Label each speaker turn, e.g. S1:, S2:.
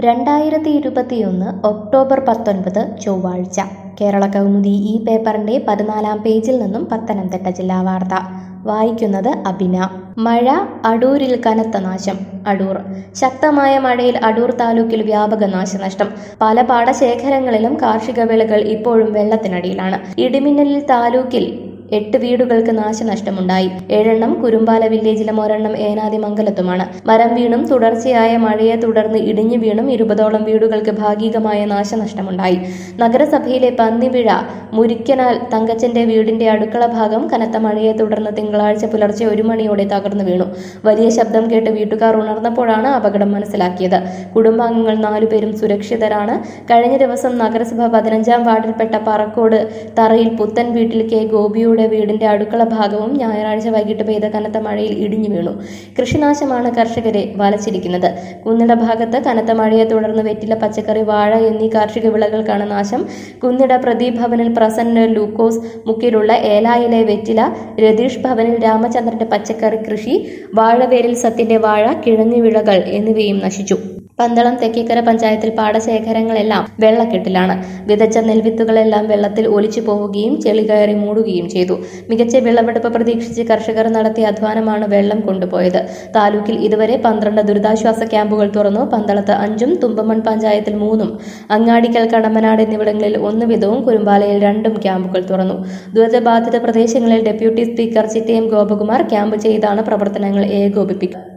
S1: രണ്ടായിരത്തി ഇരുപത്തിയൊന്ന് ഒക്ടോബർ പത്തൊൻപത് ചൊവ്വാഴ്ച കേരള കൗമുദി ഈ പേപ്പറിന്റെ പതിനാലാം പേജിൽ നിന്നും പത്തനംതിട്ട ജില്ലാ വാർത്ത വായിക്കുന്നത് അബിന മഴ അടൂരിൽ കനത്ത നാശം അടൂർ ശക്തമായ മഴയിൽ അടൂർ താലൂക്കിൽ വ്യാപക നാശനഷ്ടം പല പാടശേഖരങ്ങളിലും കാർഷിക വിളകൾ ഇപ്പോഴും വെള്ളത്തിനടിയിലാണ് ഇടിമിന്നലിൽ താലൂക്കിൽ എട്ട് വീടുകൾക്ക് നാശനഷ്ടമുണ്ടായി ഏഴെണ്ണം കുരുമ്പാല വില്ലേജിലും ഒരെണ്ണം ഏനാതി മംഗലത്തുമാണ് മരം വീണും തുടർച്ചയായ മഴയെ തുടർന്ന് ഇടിഞ്ഞു വീണും ഇരുപതോളം വീടുകൾക്ക് ഭാഗികമായ നാശനഷ്ടമുണ്ടായി നഗരസഭയിലെ പന്നിവിഴ മുരിക്കനാൽ തങ്കച്ചന്റെ വീടിന്റെ അടുക്കള ഭാഗം കനത്ത മഴയെ തുടർന്ന് തിങ്കളാഴ്ച പുലർച്ചെ ഒരു മണിയോടെ തകർന്നു വീണു വലിയ ശബ്ദം കേട്ട് വീട്ടുകാർ ഉണർന്നപ്പോഴാണ് അപകടം മനസ്സിലാക്കിയത് കുടുംബാംഗങ്ങൾ നാലുപേരും സുരക്ഷിതരാണ് കഴിഞ്ഞ ദിവസം നഗരസഭ പതിനഞ്ചാം വാർഡിൽപ്പെട്ട പറക്കോട് തറയിൽ പുത്തൻ വീട്ടിൽ കെ ഗോപിയുടെ വീടിന്റെ അടുക്കള ഭാഗവും ഞായറാഴ്ച വൈകിട്ട് പെയ്ത കനത്ത മഴയിൽ ഇടിഞ്ഞു വീണു കൃഷിനാശമാണ് കർഷകരെ വലച്ചിരിക്കുന്നത് കുന്നിട ഭാഗത്ത് കനത്ത മഴയെ തുടർന്ന് വെറ്റില പച്ചക്കറി വാഴ എന്നീ കാർഷിക വിളകൾക്കാണ് നാശം കുന്നിട പ്രദീപ് ഭവനിൽ പ്രസന്ന ലൂക്കോസ് മുക്കിലുള്ള ഏലായിലെ വെറ്റില രതീഷ് ഭവനിൽ രാമചന്ദ്രന്റെ പച്ചക്കറി കൃഷി വാഴവേരിൽ സത്യന്റെ വാഴ കിഴങ്ങു വിളകൾ എന്നിവയും നശിച്ചു പന്തളം തെക്കേക്കര പഞ്ചായത്തിൽ പാടശേഖരങ്ങളെല്ലാം വെള്ളക്കെട്ടിലാണ് വിതച്ച നെൽവിത്തുകളെല്ലാം വെള്ളത്തിൽ ഒലിച്ചു പോവുകയും ചെളി കയറി മൂടുകയും ചെയ്തു മികച്ച വിളവെടുപ്പ് പ്രതീക്ഷിച്ച് കർഷകർ നടത്തിയ അധ്വാനമാണ് വെള്ളം കൊണ്ടുപോയത് താലൂക്കിൽ ഇതുവരെ പന്ത്രണ്ട് ദുരിതാശ്വാസ ക്യാമ്പുകൾ തുറന്നു പന്തളത്ത് അഞ്ചും തുമ്പമൺ പഞ്ചായത്തിൽ മൂന്നും അങ്ങാടിക്കൽ കടമ്പനാട് എന്നിവിടങ്ങളിൽ ഒന്ന് വീതവും കുരുമ്പാലയിൽ രണ്ടും ക്യാമ്പുകൾ തുറന്നു ദുരിതബാധിത പ്രദേശങ്ങളിൽ deputy speaker Chittayam Gopakumar camp ചെയ്താണ് പ്രവർത്തനങ്ങൾ ഏകോപിപ്പിക്കുക